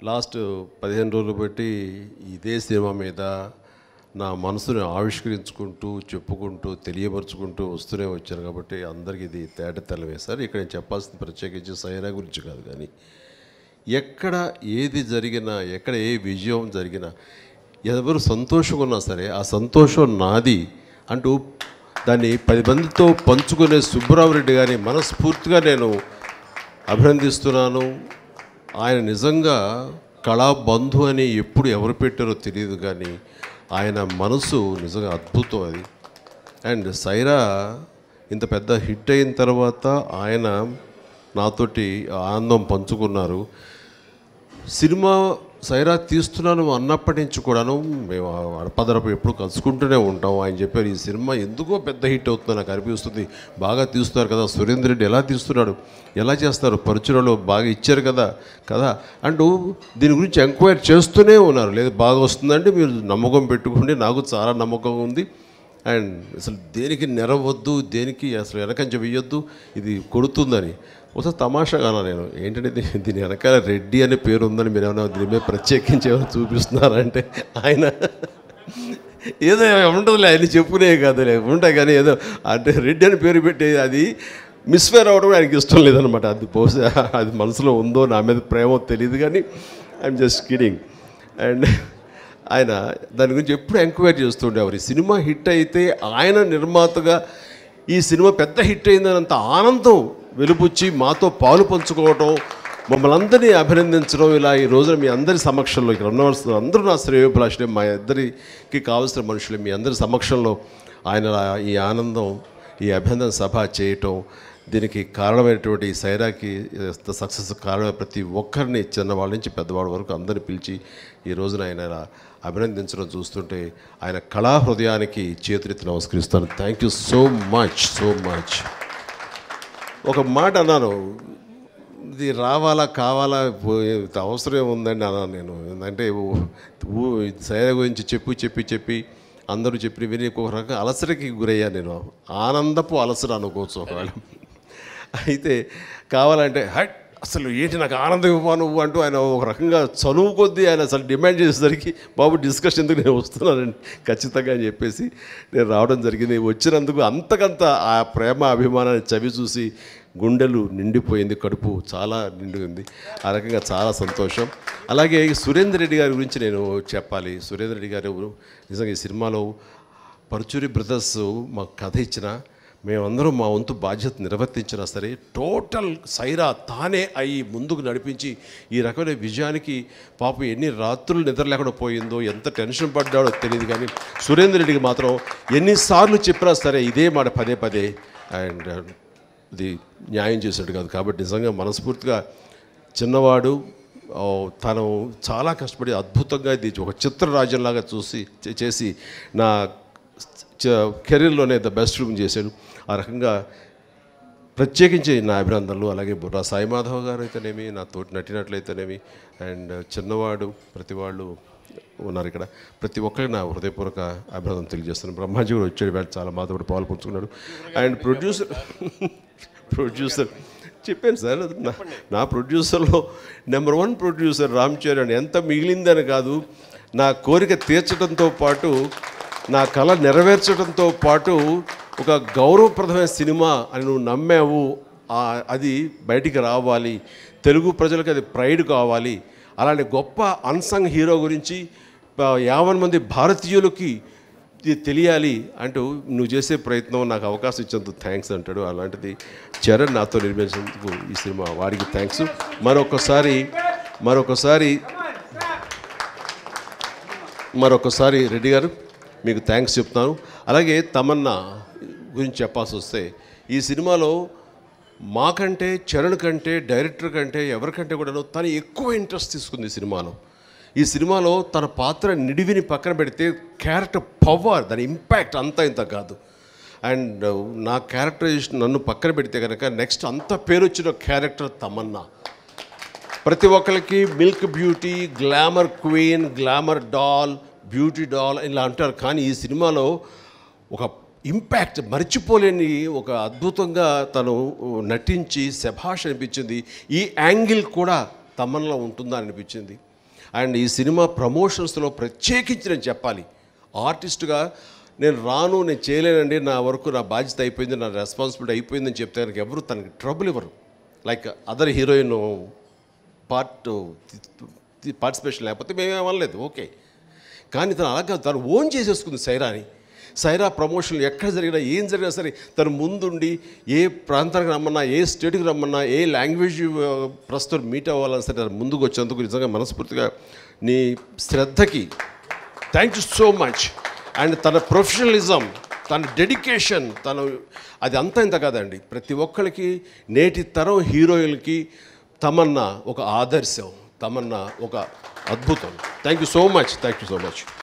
last పదిహేను రోజులు బట్టి ఇదే సినిమా మీద నా మనసుని ఆవిష్కరించుకుంటూ చెప్పుకుంటూ తెలియపరుచుకుంటూ వస్తూనే వచ్చాను కాబట్టి అందరికీ ఇది తేటతెల్లమే సార్ ఇక్కడ నేను చెప్పాల్సింది ప్రత్యేకించి సైరా గురించి కాదు కానీ ఎక్కడ ఏది జరిగినా ఎక్కడ ఏ విజయం జరిగినా ఎవరు సంతోషంగా ఉన్నా సరే ఆ సంతోషం నాది అంటూ దాన్ని పది మందితో పంచుకునే సుబ్బరామరెడ్డి గారిని మనస్ఫూర్తిగా నేను అభినందిస్తున్నాను ఆయన నిజంగా కళాబంధు అని ఎప్పుడు ఎవరు పెట్టారో తెలియదు కానీ ఆయన మనసు నిజంగా అద్భుతం అది అండ్ సైరా ఇంత పెద్ద హిట్ అయిన తర్వాత ఆయన నాతోటి ఆనందం పంచుకున్నారు సినిమా సైరా తీస్తున్నాను అన్నప్పటి నుంచి కూడాను మేము అడపదరపు ఎప్పుడు కలుసుకుంటూనే ఉంటాం ఆయన చెప్పారు ఈ సినిమా ఎందుకో పెద్ద హిట్ అవుతుంది నాకు అనిపిస్తుంది బాగా తీస్తున్నారు కదా సురేందర్ రెడ్డి ఎలా తీస్తున్నాడు ఎలా చేస్తారు పరుచులలో బాగా ఇచ్చారు కదా కదా అంటూ దీని గురించి ఎంక్వైరీ చేస్తూనే ఉన్నారు లేదు బాగా వస్తుందంటే మీరు నమ్మకం పెట్టుకోండి నాకు చాలా నమ్మకం ఉంది అండ్ అసలు దేనికి నెరవద్దు దేనికి అసలు వెనకంచ వెయ్యొద్దు ఇది కొడుతుందని ఒకసారి తమాషాగా అన్నా నేను ఏంటంటే దీ- దీని వెనకాల రెడ్డి అనే పేరు ఉందని మీరు ఏమైనా దీని మీద ప్రత్యేకించి ఏమైనా చూపిస్తున్నారంటే ఆయన ఏదో ఉంటుందిలే ఆయన చెప్పునే కాదులే ఉంటాయి కానీ ఏదో అంటే రెడ్డి అని పేరు పెట్టి అది మిస్ఫేర్ అవ్వడం ఆయనకి ఇష్టం లేదనమాట అది బహుశా అది మనసులో ఉందో నా మీద ప్రేమో తెలియదు కానీ ఐఎమ్ జస్ట్ కిడింగ్ అండ్ ఆయన దాని గురించి ఎప్పుడు ఎంక్వైరీ చేస్తుండేవారు ఈ సినిమా హిట్ అయితే ఆయన నిర్మాతగా ఈ సినిమా పెద్ద హిట్ అయిందనంత ఆనందం వెలుపుచ్చి మాతో పాలు పంచుకోవటం మమ్మల్ని అందరినీ అభినందించడం ఇలా ఈ రోజున మీ అందరి సమక్షంలో ఇక్కడ ఉన్నవారు అందరూ నా శ్రేయోభిలాషులే మా ఇద్దరికి కావాల్సిన మనుషులే మీ అందరి సమక్షంలో ఆయన ఈ ఆనందం ఈ అభినందన సభ చేయటం దీనికి కారణమైనటువంటి ఈ సైరాకి సక్సెస్ కారణమైన ప్రతి ఒక్కరిని చిన్నవాళ్ళ నుంచి పెద్దవాళ్ళ వరకు అందరిని పిలిచి ఈ రోజున ఆయన ఇలా అభినందించడం చూస్తుంటే ఆయన కళా హృదయానికి చేతులెత్తి నమస్కరిస్తాను thank you so much so much ఒక మాట అన్నాను ఇది రావాలా కావాలా పో- ఇంత అవసరం ఉందండి అన్నాను నేను అంటే సైరా గురించి చెప్పి చెప్పి చెప్పి అందరూ చెప్పి విని ఒక రకం అలసటకి గురయ్యాను నేను ఆనందపు అలసట అనుకోవచ్చు ఒకవేళ అయితే కావాలంటే హట్ అసలు ఏంటి నాకు ఆనందం ఇవ్వ నువ్వు అంటూ ఆయన ఒక రకంగా చనువు కొద్దీ ఆయన అసలు డిమాండ్ చేసేసరికి బాబు డిస్కషన్ ఎందుకు నేను వస్తున్నానండి ఖచ్చితంగా అని చెప్పేసి నేను రావడం జరిగింది వచ్చినందుకు అంతకంత ఆ ప్రేమ అభిమానాన్ని చవి చూసి గుండెలు నిండిపోయింది కడుపు చాలా నిండింది ఆ రకంగా చాలా సంతోషం అలాగే ఈ సురేందర్ రెడ్డి గారి గురించి నేను చెప్పాలి సురేందర్ రెడ్డి గారు నిజంగా ఈ సినిమాలో పరుచూరి బ్రదర్స్ మాకు కథ ఇచ్చిన మేమందరం మా వంతు బాధ్యత నిర్వర్తించినా సరే టోటల్ సైరా తానే అయి ముందుకు నడిపించి ఈ రకమైన విజయానికి పాపం ఎన్ని రాత్రులు నిద్ర లేకుండా పోయిందో ఎంత టెన్షన్ పడ్డాడో తెలియదు కానీ సురేందర్ రెడ్డికి మాత్రం ఎన్నిసార్లు చెప్పినా సరే ఇదే మాట పదే పదే అండ్ ఇది న్యాయం చేశాడు కాదు కాబట్టి నిజంగా మనస్ఫూర్తిగా చిన్నవాడు ఓ, తను చాలా కష్టపడి అద్భుతంగా ఇది ఒక చిత్రరాజ్యంలాగా చూసి చే- చేసి నా చ- కెరీర్లోనే ద బెస్ట్ రూమ్ చేశాడు ఆ రకంగా ప్రత్యేకించి నా అభినందనలు అలాగే బుర్రా సాయి మాధవ్ గారు అయితేనేమి నా తోటి నటినట్లయితేనేమి అండ్ చిన్నవాడు ప్రతి వాళ్ళు ఉన్నారు ఇక్కడ ప్రతి ఒక్కరికి నా హృదయపూర్వక అభినందన తెలియజేస్తున్నాను బ్రహ్మాజీ కూడా వచ్చాడు వేళ చాలా మాతో కూడా పాలు పంచుకున్నాడు అండ్ ప్రొడ్యూసర్ ప్రొడ్యూసర్ చెప్పాను సార్ నా నా ప్రొడ్యూసర్లో number one producer Ram Charan ఎంత మిగిలిందని కాదు నా కోరిక తీర్చడంతో పాటు నా కళ నెరవేర్చడంతో పాటు ఒక గౌరవప్రదమైన సినిమా అని నువ్వు నమ్మావు ఆ- అది బయటికి రావాలి తెలుగు ప్రజలకు అది ప్రైడ్ కావాలి అలాంటి గొప్ప అన్సంగ్ హీరో గురించి ఆ, యావన్ మంది భారతీయులకి ఇది తెలియాలి అంటూ నువ్వు చేసే ప్రయత్నం నాకు అవకాశం ఇచ్చేందుకు థ్యాంక్స్ అంటాడు అలాంటిది చరణ్ నాతో నిర్మించినందుకు ఈ సినిమా వారికి థ్యాంక్స్ మరొకసారి మరొకసారి మరొకసారి రెడ్డి గారు మీకు థ్యాంక్స్ చెప్తాను అలాగే తమన్నా గురించి చెప్పాల్సి వస్తే ఈ సినిమాలో మాకంటే చరణ్ కంటే డైరెక్టర్ కంటే ఎవరికంటే కూడా తను ఎక్కువ ఇంట్రెస్ట్ తీసుకుంది ఈ సినిమాలో ఈ సినిమాలో తన పాత్ర నిడివిని పక్కన పెడితే క్యారెక్టర్ పవర్ దాని ఇంపాక్ట్ అంతా ఇంత కాదు అండ్ నా క్యారెక్టరైజేషన్ నన్ను పక్కన పెడితే కనుక నెక్స్ట్ అంత పేరు వచ్చిన క్యారెక్టర్ తమన్నా ప్రతి ఒక్కరికి milk beauty glamour queen glamour doll beauty doll ఇలా అంటారు కానీ ఈ సినిమాలో ఒక ఇంపాక్ట్ మర్చిపోలేని ఒక అద్భుతంగా తను నటించి శభాష్ అనిపించింది ఈ యాంగిల్ కూడా తమన్లో ఉంటుందా అనిపించింది అండ్ ఈ సినిమా ప్రమోషన్స్లో ప్రత్యేకించి నేను చెప్పాలి ఆర్టిస్ట్గా నేను రాను నేను చేయలేనండి నా వరకు నా బాధ్యత అయిపోయింది నా రెస్పాన్సిబిలిటీ అయిపోయిందని చెప్తే కనుక ఎవరు తనకి ట్రబుల్ ఇవ్వరు like other heroine part participation లేకపోతే మేమేమనలేదు ఓకే కానీ తను అలాగా తను ఓన్ చేసేసుకుంది సైరాని సైరా ప్రమోషన్లు ఎక్కడ జరిగినా ఏం జరిగినా సరే తను ముందుండి ఏ ప్రాంతానికి రమ్మన్నా ఏ స్టేట్కి రమ్మన్నా ఏ లాంగ్వేజ్ ఆ, ప్రస్తుతం మీట్ అవ్వాలన్నా సరే తను ముందుకు వచ్చేందుకు నిజంగా మనస్ఫూర్తిగా నీ శ్రద్ధకి thank you so much and తన ప్రొఫెషనలిజం తన డెడికేషన్ తను అది అంతా ఇంత కాదండి ప్రతి ఒక్కరికి నేటి తరం హీరోయిన్కి తమన్నా ఒక ఆదర్శం తమన్నా ఒక అద్భుతం thank you so much thank you so much